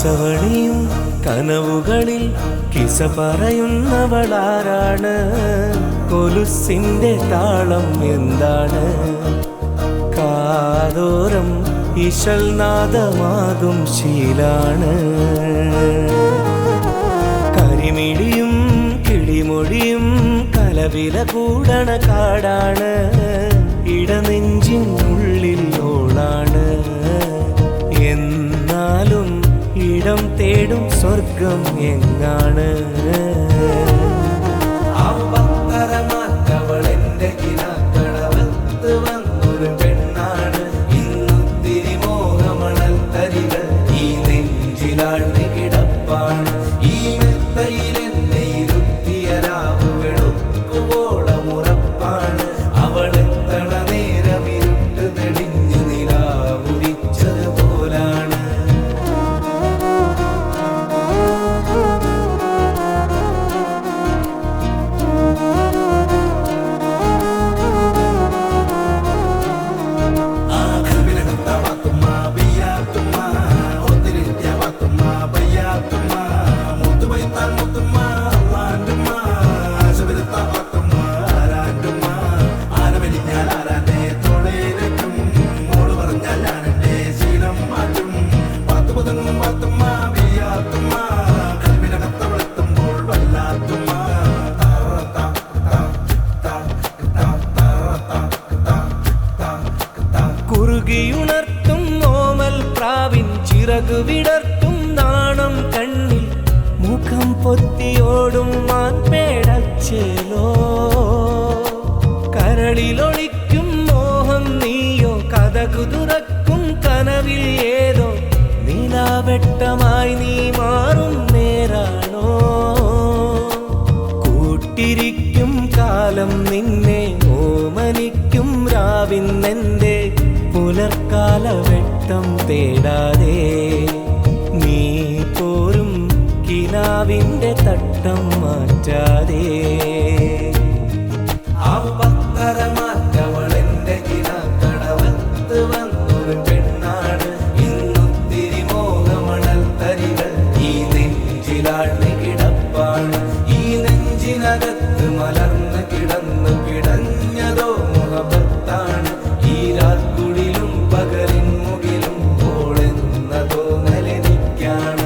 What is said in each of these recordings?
കസവണിയും കനവുകളിൽ കിസ പറയുന്നവളാരാണ് കൊലുസിന്റെ താളം എന്താണ് കാതോരം ഇശൽ നാദമാകും ശീലാണ് കരിമിഴിയും കിളിമൊഴിയും കലവില കൂടണ കാടാണ് ഇടനെഞ്ചിനുള്ളിൽ ഓളാണ് എന്നാലും ഇടം തേടും സ്വർഗം എങ്ങാണ് അവളെന്റെ കിനാക്കടവത്ത് വന്നൊരു പെണ്ണാണ് ഇന്നൊത്തിരി മോഹമണൽ തരികൾ ഈ നെഞ്ചിലാഴ്ന്ന് കിടപ്പാണ് ഈ മെത്തയിൽ എന്നെ ഇരുത്തിയ രാവുകളൊക്കുവോളമുറപ്പാണ് അവളെത്തണ നേരം ഇരുട്ട് തെളിഞ്ഞു നിലാവുരിച്ചതുപോലാണ് കുറുകിയുണർത്തും ഓമൽ പ്രാവിൻ ചിറകു വിടർത്തും നാണം കണ്ണിൽ മുഖം പൊത്തിയോടും മാൻപേടച്ചേലോ കരളിലൊളിക്കും മോഹം നീയോ കഥകു തുറക്കും കനവിൽ ഏതോ നിലാവെട്ടമായി നീ മാറും നേരാണോ കൂട്ടിരിക്കും കാലം നിന്നെ ഓമനിക്കും രാവിന്നെന്റെ പുലർക്കാല വെട്ടം തേടാതെ നീ പോരും കിനാവിന്റെ തട്ടം മാറ്റാതെ അവളെന്റെ കിനാക്കടവത്ത് വന്നൊരു പെണ്ണാണ് ഇന്നൊത്തിരി മോഹമണൽ തരികൾ ഈ നെഞ്ചിലാഴ്ന്ന് കിടപ്പാണ് ഈ നെഞ്ചിനകത്ത് മലർന്ന് കിടന്നു കിടഞ്ഞതോ മുഖപത്താണ് ഈ രാത്കുടിലും പകലിൻ മുകിലും പോളെന്നതോ നിലനിക്കാണ്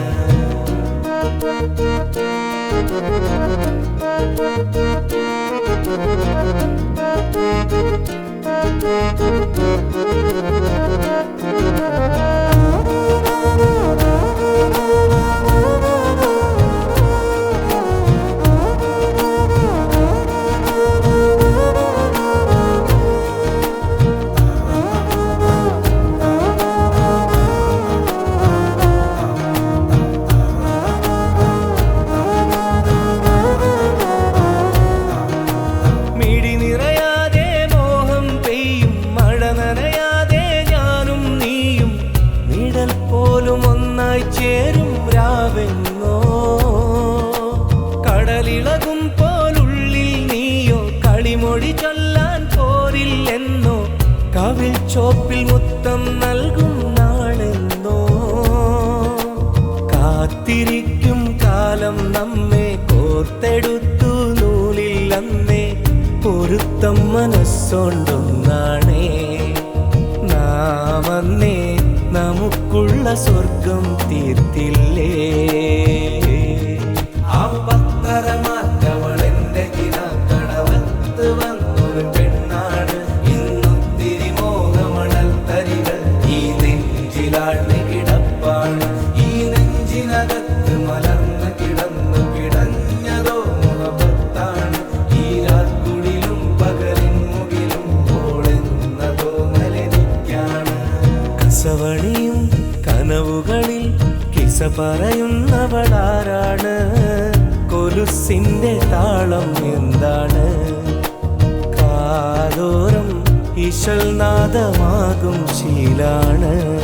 മിഴി നിറയാതെ മോഹം പെയ്യും മഴ നനയാതെ ഞാനും നീയും നിഴൽ പോലും ഒന്നായി ചേരും രാവെന്നോ കടലിളകും പോലുള്ളിൽ നീയോ കളിമൊഴി ചൊല്ലാൻ പോരില്ലെന്നോ കവിൽ ചോപ്പിൽ മുത്തം നൽകും നാളെന്നോ കാത്തിരിക്കും കാലം നമ്മെ കോർത്തെടുത്തു നൂലിൽ അന്നേ പൊരുത്തം മനസ്സോണ്ടൊന്നാണേ നാം അന്നേ നമുക്കുള്ള സ്വർഗം തീർത്തില്ലേ അവളെന്റെ കിനാക്കടവത്ത് വന്നൊരു പെണ്ണാണ് ഇന്നൊത്തിരി മോഹമണൽ തരികൾ ഈ നെഞ്ചിലാഴ്ന്ന് കിടപ്പാണ് ഈ നെഞ്ചിനകത്ത് മലർന്ന് കിടന്നു കിടഞ്ഞതോ മുഖപത്താണ് ഈ രാത്കുടിലും പകലിൻ മുകിലും പോളെന്നതോ നിലനിക്കാണ് കസവണിയും കനവുകളിൽ കിസ പറയുന്നവളാരാണ് കൊലുസിന്റെ താളം എന്താണ് കാതോരം ഇശൽ നാദമാകും ശീലാണ്